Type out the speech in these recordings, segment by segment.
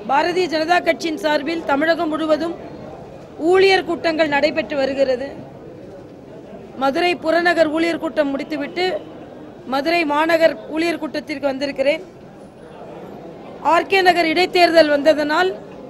பாரதிய ஜனதா கட்சியின் சார்பில் தமிழகம் முழுவதும் ஊழியர் கூட்டங்கள் நடைபெற்று வருகிறது மதுரை புறநகர் ஊழியர் கூட்டம் முடித்துவிட்டு மதுரை மாநகர் ஊழியர் கூட்டத்திற்கு வந்திருக்கிறேன் ஆர்கே நகர் இடைத்தேர்தல் வந்ததனால்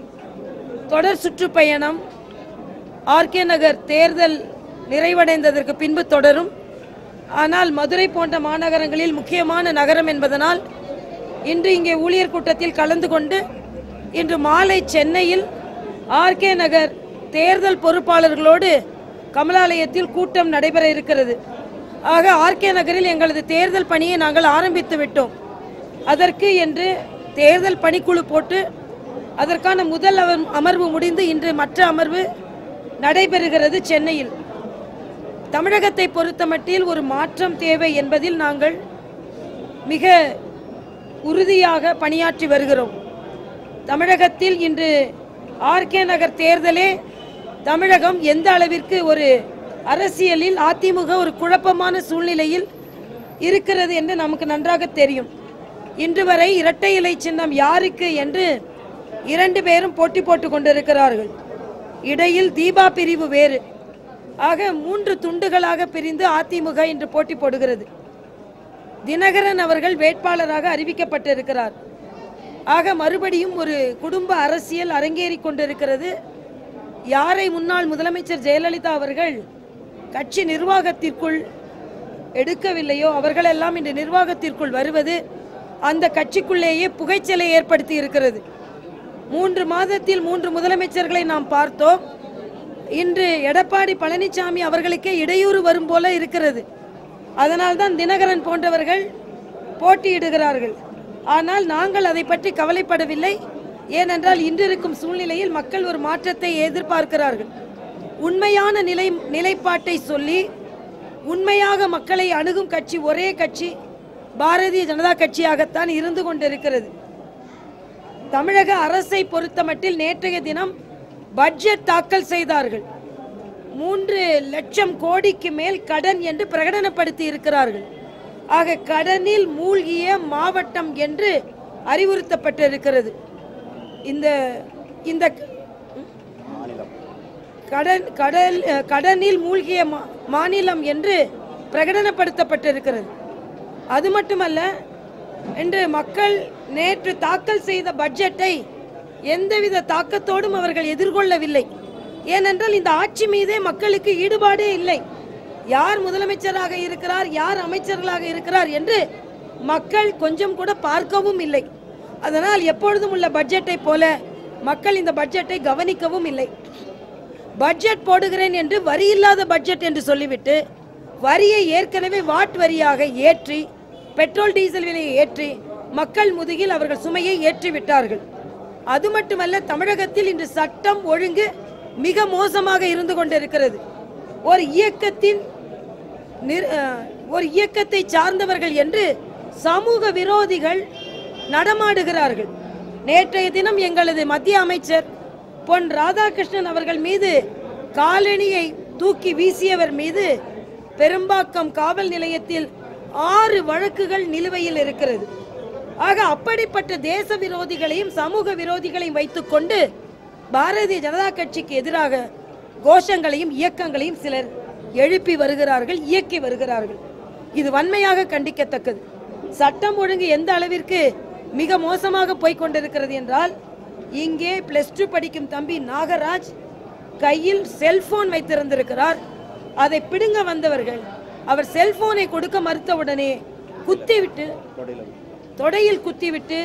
தொடர் சுற்றுப்பயணம் ஆர்கே நகர் தேர்தல் நிறைவடைந்ததற்கு பின்பு தொடரும் ஆனால் மதுரை போன்ற மாநகரங்களில் முக்கியமான நகரம் என்பதனால் இன்று இங்கே ஊழியர் கூட்டத்தில் கலந்து கொண்டு இன்று மாலை சென்னையில் ஆர்கே நகர் தேர்தல் பொறுப்பாளர்களோடு கமலாலயத்தில் கூட்டம் நடைபெற இருக்கிறது ஆக ஆர்கே நகரில் எங்களது தேர்தல் பணியை நாங்கள் ஆரம்பித்து விட்டோம் அதற்கு என்று தேர்தல் பணிக்குழு போட்டு அதற்கான முதல் அமர்- அமர்வு முடிந்து இன்று மற்ற அமர்வு நடைபெறுகிறது சென்னையில் தமிழகத்தை பொறுத்தமட்டில் ஒரு மாற்றம் தேவை என்பதில் நாங்கள் மிக உறுதியாக பணியாற்றி வருகிறோம் தமிழகத்தில் இன்று ஆர்கே நகர் தேர்தலே தமிழகம் எந்த அளவிற்கு ஒரு அரசியலில் அதிமுக ஒரு குழப்பமான சூழ்நிலையில் இருக்கிறது என்று நமக்கு நன்றாக தெரியும் இன்று வரை இரட்டை இலை சின்னம் யாருக்கு என்று இரண்டு பேரும் போட்டி போட்டுக் கொண்டிருக்கிறார்கள் இடையில் தீபா பிரிவு வேறு ஆக மூன்று துண்டுகளாக பிரிந்து அதிமுக இன்று போட்டி போடுகிறது தினகரன் அவர்கள் வேட்பாளராக அறிவிக்கப்பட்டிருக்கிறார் ஆக மறுபடியும் ஒரு குடும்ப அரசியல் அரங்கேறி கொண்டிருக்கிறது யாரை முன்னாள் முதலமைச்சர் ஜெயலலிதா அவர்கள் கட்சி நிர்வாகத்திற்குள் எடுக்கவில்லையோ அவர்களெல்லாம் இன்று நிர்வாகத்திற்குள் வருவது அந்த கட்சிக்குள்ளேயே புகைச்சலை ஏற்படுத்தி இருக்கிறது மூன்று மாதத்தில் மூன்று முதலமைச்சர்களை நாம் பார்த்தோம் இன்று எடப்பாடி பழனிசாமி அவர்களுக்கே இடையூறு வரும் போல இருக்கிறது அதனால்தான் தினகரன் போன்றவர்கள் போட்டியிடுகிறார்கள் ஆனால் நாங்கள் அதை பற்றி கவலைப்படவில்லை ஏனென்றால் இன்று இருக்கும் சூழ்நிலையில் மக்கள் ஒரு மாற்றத்தை எதிர்பார்க்கிறார்கள் உண்மையான நிலை நிலைப்பாட்டை சொல்லி உண்மையாக மக்களை அணுகும் கட்சி ஒரே கட்சி பாரதிய ஜனதா கட்சியாகத்தான் இருந்து கொண்டிருக்கிறது தமிழக அரசை பொறுத்தமட்டில் நேற்றைய தினம் பட்ஜெட் தாக்கல் செய்தார்கள் மூன்று லட்சம் கோடிக்கு மேல் கடன் என்று பிரகடனப்படுத்தி இருக்கிறார்கள் ஆக கடனில் மூழ்கிய மாவட்டம் என்று அறிவுறுத்தப்பட்டிருக்கிறது இந்த இந்த கடன் கடல் அஹ், கடனில் மூழ்கிய மா- மாநிலம் என்று பிரகடனப்படுத்தப்பட்டிருக்கிறது அது மட்டுமல்ல இன்று மக்கள் நேற்று தாக்கல் செய்த பட்ஜெட்டை எந்தவித தாக்கத்தோடும் அவர்கள் எதிர்கொள்ளவில்லை ஏனென்றால் இந்த ஆட்சி மீதே மக்களுக்கு ஈடுபாடே இல்லை யார் முதலமைச்சராக இருக்கிறார் யார் அமைச்சர்களாக இருக்கிறார் என்று மக்கள் கொஞ்சம் கூட பார்க்கவும் இல்லை அதனால் எப்பொழுதும் உள்ள பட்ஜெட்டை போல மக்கள் இந்த பட்ஜெட்டை கவனிக்கவும் இல்லை பட்ஜெட் போடுகிறேன் என்று வரி இல்லாத பட்ஜெட் என்று சொல்லிவிட்டு வரியை ஏற்கனவே வாட் வரியாக ஏற்றி பெட்ரோல் டீசல் விலையை ஏற்றி மக்கள் முதுகில் அவர்கள் சுமையை ஏற்றி விட்டார்கள் அது மட்டுமல்ல தமிழகத்தில் இன்று சட்டம் ஒழுங்கு மிக மோசமாக இருந்து கொண்டிருக்கிறது ஒரு இயக்கத்தின் நிர்- அஹ், ஒரு இயக்கத்தை சார்ந்தவர்கள் என்று சமூக விரோதிகள் நடமாடுகிறார்கள் நேற்றைய தினம் எங்களது மத்திய அமைச்சர் பொன் ராதாகிருஷ்ணன் அவர்கள் மீது காலணியை தூக்கி வீசியவர் மீது பெரும்பாக்கம் காவல் நிலையத்தில் ஆறு வழக்குகள் நிலுவையில் இருக்கிறது ஆக அப்படிப்பட்ட தேச விரோதிகளையும் சமூக விரோதிகளையும் வைத்துக்கொண்டு பாரதிய ஜனதா கட்சிக்கு எதிராக கோஷங்களையும் இயக்கங்களையும் சிலர் எழுப்பி வருகிறார்கள் இயக்கி வருகிறார்கள் இது வன்மையாக கண்டிக்கத்தக்கது சட்டம் ஒழுங்கு எந்த அளவிற்கு மிக மோசமாக போய்க் கொண்டிருக்கிறது என்றால் இங்கே பிளஸ் டூ படிக்கும் தம்பி நாகராஜ் கையில் செல்போன் வைத்திருந்திருக்கிறார் அதை பிடுங்க வந்தவர்கள் அவர் செல்போனை கொடுக்க மறுத்தவுடனே குத்திவிட்டு தொடையில் குத்திவிட்டு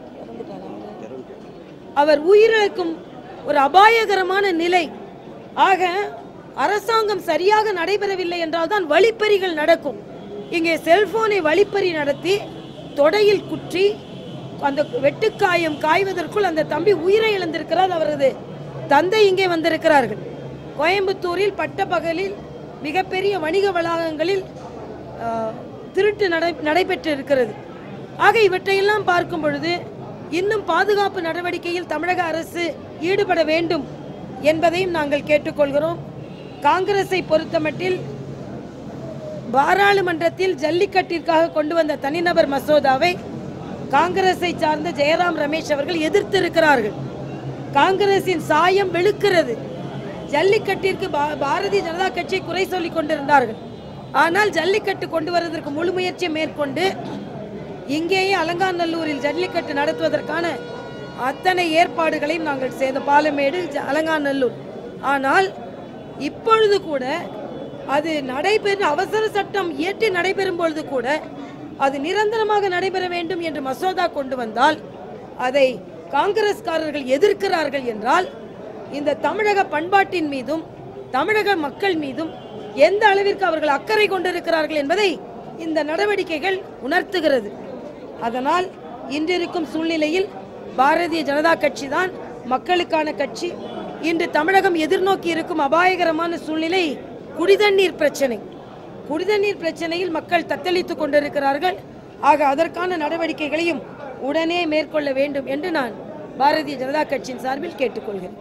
அவர் உயிரிழக்கும் ஒரு அபாயகரமான நிலை ஆக அரசாங்கம் சரியாக நடைபெறவில்லை என்றால் தான் வழிப்பறிகள் நடக்கும் இங்கே செல்போனை வழிப்பறி நடத்தி தொடையில் குற்றி அந்த வெட்டுக்காயம் காய்வதற்குள் அந்த தம்பி உயிரை இழந்திருக்கிறார் அவரது தந்தை இங்கே வந்திருக்கிறார்கள் கோயம்புத்தூரில் பட்டப்பகலில் மிகப்பெரிய வணிக வளாகங்களில் ஆஹ், திருட்டு நடை நடைபெற்று இருக்கிறது ஆக இவற்றையெல்லாம் பார்க்கும் பொழுது இன்னும் பாதுகாப்பு நடவடிக்கையில் தமிழக அரசு ஈடுபட வேண்டும் என்பதையும் நாங்கள் கேட்டுக்கொள்கிறோம் காங்கிரஸை பொறுத்தமட்டில் பாராளுமன்றத்தில் ஜல்லிக்கட்டிற்காக கொண்டு வந்த தனிநபர் மசோதாவை காங்கிரஸை சார்ந்த ஜெயராம் ரமேஷ் அவர்கள் எதிர்த்திருக்கிறார்கள் காங்கிரசின் சாயம் வெளுக்கிறது ஜல்லிக்கட்டிற்கு பா- பாரதிய ஜனதா கட்சி குறை சொல்லிக் கொண்டிருந்தார்கள் ஆனால் ஜல்லிக்கட்டு கொண்டு வருவதற்கு முழு முயற்சியை மேற்கொண்டு இங்கேயே அலங்காநல்லூரில் ஜல்லிக்கட்டு நடத்துவதற்கான அத்தனை ஏற்பாடுகளையும் நாங்கள் செய்த பாலமேடு ஜ- அலங்காநல்லூர் ஆனால் இப்பொழுது கூட அது நடைபெறும் அவசர சட்டம் இயற்றி நடைபெறும் பொழுது கூட அது நிரந்தரமாக நடைபெற வேண்டும் என்று மசோதா கொண்டு வந்தால் அதை காங்கிரஸ்காரர்கள் எதிர்க்கிறார்கள் என்றால் இந்த தமிழக பண்பாட்டின் மீதும் தமிழக மக்கள் மீதும் எந்த அளவிற்கு அவர்கள் அக்கறை கொண்டிருக்கிறார்கள் என்பதை இந்த நடவடிக்கைகள் உணர்த்துகிறது அதனால் இன்றிருக்கும் சூழ்நிலையில் பாரதிய ஜனதா கட்சி தான் மக்களுக்கான கட்சி இன்று தமிழகம் எதிர்நோக்கி இருக்கும் அபாயகரமான சூழ்நிலை குடிதண்ணீர் பிரச்சனை குடிதண்ணீர் பிரச்சனையில் மக்கள் தத்தளித்துக் கொண்டிருக்கிறார்கள் ஆக அதற்கான நடவடிக்கைகளையும் உடனே மேற்கொள்ள வேண்டும் என்று நான் பாரதிய ஜனதா கட்சியின் சார்பில் கேட்டுக்கொள்கிறேன்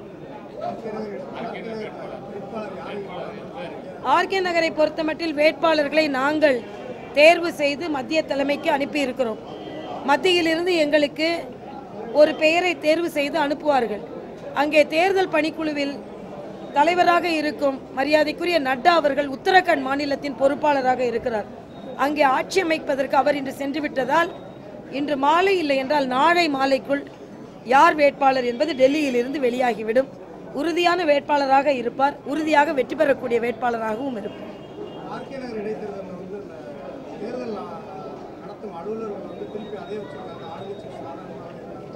ஆர்கே நகரை பொறுத்தமட்டில் வேட்பாளர்களை நாங்கள் தேர்வு செய்து மத்திய தலைமைக்கு அனுப்பி இருக்கிறோம் மத்தியிலிருந்து எங்களுக்கு ஒரு பெயரை தேர்வு செய்து அனுப்புவார்கள் அங்கே தேர்தல் பணிக்குழுவில் தலைவராக இருக்கும் மரியாதைக்குரிய நட்டா அவர்கள் உத்தரகாண்ட் மாநிலத்தின் பொறுப்பாளராக இருக்கிறார் அங்கே ஆட்சி அமைப்பதற்கு அவர் இன்று சென்று விட்டதால் இன்று மாலை இல்லை என்றால் நாளை மாலைக்குள் யார் வேட்பாளர் என்பது டெல்லியிலிருந்து வெளியாகிவிடும் உறுதியான வேட்பாளராக இருப்பார் உறுதியாக வெற்றி பெறக்கூடிய வேட்பாளராகவும் இருப்பார் ஆர்கே நகர் இடைத்தேர்தலில் வந்து இந்த தேர்தல் நா- நடத்தும் அலுவலர்கள் வந்து திருப்பி அதே வச்சிருக்காங்க ஆளுங்கட்சி சாதாரணமாக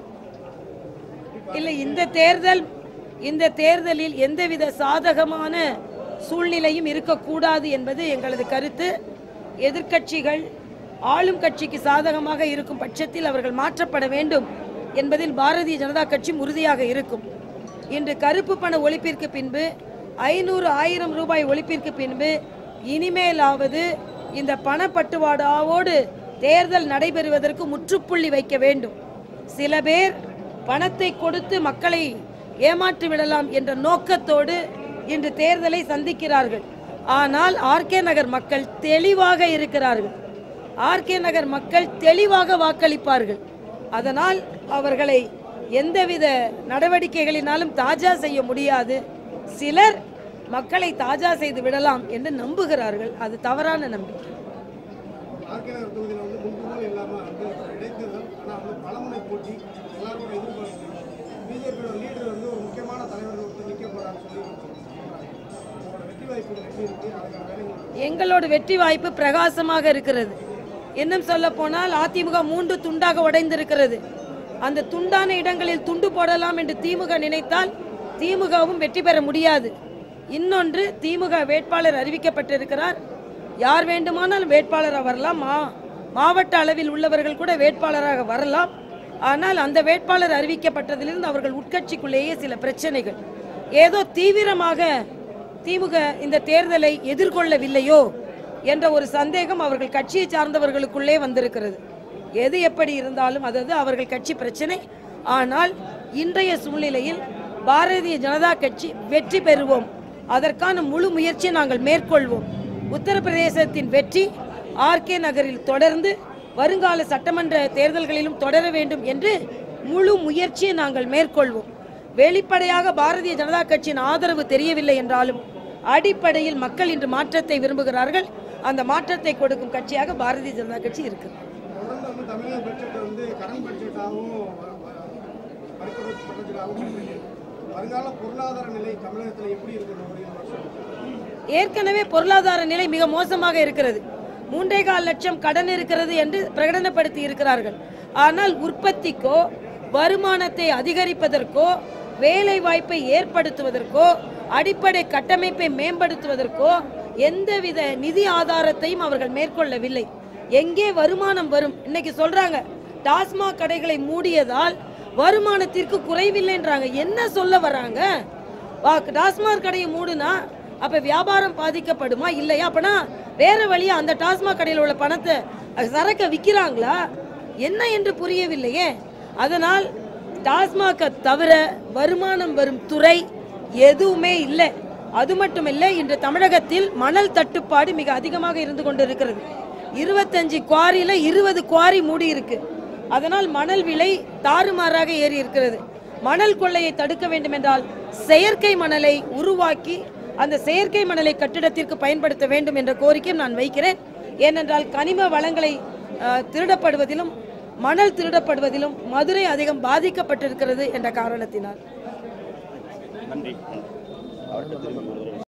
இல்லை இந்த தேர்தல் இந்த தேர்தலில் எந்தவித சாதகமான சூழ்நிலையும் இருக்கக்கூடாது என்பது எங்களது கருத்து எதிர்க்கட்சிகள் ஆளும் கட்சிக்கு சாதகமாக இருக்கும் பட்சத்தில் அவர்கள் மாற்றப்பட வேண்டும் என்பதில் பாரதிய ஜனதா கட்சி உறுதியாக இருக்கும் இன்று கருப்பு பண ஒழிப்பிற்கு பின்பு ஐநூறு ஆயிரம் ரூபாய் ஒழிப்பிற்கு பின்பு இனிமேலாவது இந்த பணப்பட்டுவாடாவோடு தேர்தல் நடைபெறுவதற்கு முற்றுப்புள்ளி வைக்க வேண்டும் சில பேர் பணத்தை கொடுத்து மக்களை ஏமாற்றி விடலாம் என்ற நோக்கத்தோடு இன்று தேர்தலை சந்திக்கிறார்கள் ஆனால் ஆர்கே நகர் மக்கள் தெளிவாக இருக்கிறார்கள் ஆர்கே நகர் மக்கள் தெளிவாக வாக்களிப்பார்கள் அதனால் அவர்களை எந்தவித நடவடிக்கைகளினாலும் தாஜா செய்ய முடியாது சிலர் மக்களை தாஜா செய்து விடலாம் என்று நம்புகிறார்கள் அது தவறான நம்பிக்கை ஆர்கே நகர் தொகுதியில் வந்து முன்பு போல் இல்லாமல் வந்து இடைத்தேர்தல் ஆனால் வந்து பலமுனை போட்டி எல்லாரோட எதிர்பார்ப்பு பிஜேபியோட லீடர் வந்து ஒரு முக்கியமான தலைவர்கள் ஒருத்தர் நிற்க போகிறான்னு சொல்லி சொல்றாங்க. உங்களோட வெற்றி வாய்ப்புகள் எப்படி இருக்கு அதுக்கான வேலைகள் எங்களோட வெற்றி வாய்ப்பு பிரகாசமாக இருக்கிறது இன்னும் சொல்ல போனால் அதிமுக மூன்று துண்டாக உடைந்திருக்கிறது அந்த துண்டான இடங்களில் துண்டு போடலாம் என்று திமுக நினைத்தால் திமுகவும் வெற்றி பெற முடியாது இன்னொன்று திமுக வேட்பாளர் அறிவிக்கப்பட்டிருக்கிறார் யார் வேண்டுமானாலும் வேட்பாளராக வரலாம் மா மாவட்ட அளவில் உள்ளவர்கள் கூட வேட்பாளராக வரலாம் ஆனால் அந்த வேட்பாளர் அறிவிக்கப்பட்டதிலிருந்து அவர்கள் உட்கட்சிக்குள்ளேயே சில பிரச்சனைகள் ஏதோ தீவிரமாக திமுக இந்த தேர்தலை எதிர்கொள்ளவில்லையோ என்ற ஒரு சந்தேகம் அவர்கள் கட்சியை சார்ந்தவர்களுக்குள்ளே வந்திருக்கிறது எது எப்படி இருந்தாலும் அதாவது அவர்கள் கட்சி பிரச்சனை ஆனால் இன்றைய சூழ்நிலையில் பாரதிய ஜனதா கட்சி வெற்றி பெறுவோம் அதற்கான முழு முயற்சியை நாங்கள் மேற்கொள்வோம் உத்தரப்பிரதேசத்தின் வெற்றி ஆர்கே நகரில் தொடர்ந்து வருங்கால சட்டமன்ற தேர்தல்களிலும் தொடர வேண்டும் என்று முழு முயற்சியை நாங்கள் மேற்கொள்வோம் வெளிப்படையாக பாரதிய ஜனதா கட்சியின் ஆதரவு தெரியவில்லை என்றாலும் அடிப்படையில் மக்கள் இன்று மாற்றத்தை விரும்புகிறார்கள் அந்த மாற்றத்தை கொடுக்கும் கட்சியாக பாரதிய ஜனதா கட்சி இருக்குது தொடர்ந்து வந்து தமிழக பட்ஜெட்டை வந்து கடன் பட்ஜெட்டாகவும் பரிசோதனை பட்ஜெட்டாகவும் இருக்கு. வருங்கால பொருளாதார நிலை தமிழகத்தில் எப்படி இருக்கு இந்த ஒரு வருஷம் ஏற்கனவே பொருளாதார நிலை மிக மோசமாக இருக்கிறது மூன்றே கால் லட்சம் கடன் இருக்கிறது என்று பிரகடனப்படுத்தி இருக்கிறார்கள் ஆனால் உற்பத்திக்கோ வருமானத்தை அதிகரிப்பதற்கோ வேலை வாய்ப்பை ஏற்படுத்துவதற்கோ அடிப்படை கட்டமைப்பை மேம்படுத்துவதற்கோ எந்தவித நிதி ஆதாரத்தையும் அவர்கள் மேற்கொள்ளவில்லை எங்கே வருமானம் வரும் இன்னைக்கு சொல்றாங்க டாஸ்மாக் கடைகளை மூடியதால் வருமானத்திற்கு குறைவில்லைன்றாங்க என்ன சொல்ல வராங்க வா- டாஸ்மாக் கடையை மூடுனா அப்ப வியாபாரம் பாதிக்கப்படுமா இல்லையா அப்பனா வேற வழியா அந்த டாஸ்மாக் கடையில் உள்ள பணத்தை அது சரக்க விற்கிறாங்களா என்ன என்று புரியவில்லையே அதனால் டாஸ்மாகை தவிர வருமானம் வரும் துறை எதுவுமே இல்லை அது மட்டுமில்லை இன்று தமிழகத்தில் மணல் தட்டுப்பாடு மிக அதிகமாக இருந்து கொண்டிருக்கிறது இருபத்தஞ்சு குவாரியில இருபது குவாரி மூடி இருக்கு அதனால் மணல் விலை தாறுமாறாக ஏறி இருக்கிறது மணல் கொள்ளையை தடுக்க வேண்டும் என்றால் செயற்கை மணலை உருவாக்கி அந்த செயற்கை மணலை கட்டிடத்திற்கு பயன்படுத்த வேண்டும் என்ற கோரிக்கையும் நான் வைக்கிறேன் ஏனென்றால் கனிம வளங்களை அஹ், திருடப்படுவதிலும் மணல் திருடப்படுவதிலும் மதுரை அதிகம் பாதிக்கப்பட்டிருக்கிறது என்ற காரணத்தினால் நன்றி அவர்கிட்ட திரும்பி ஒரு தடவை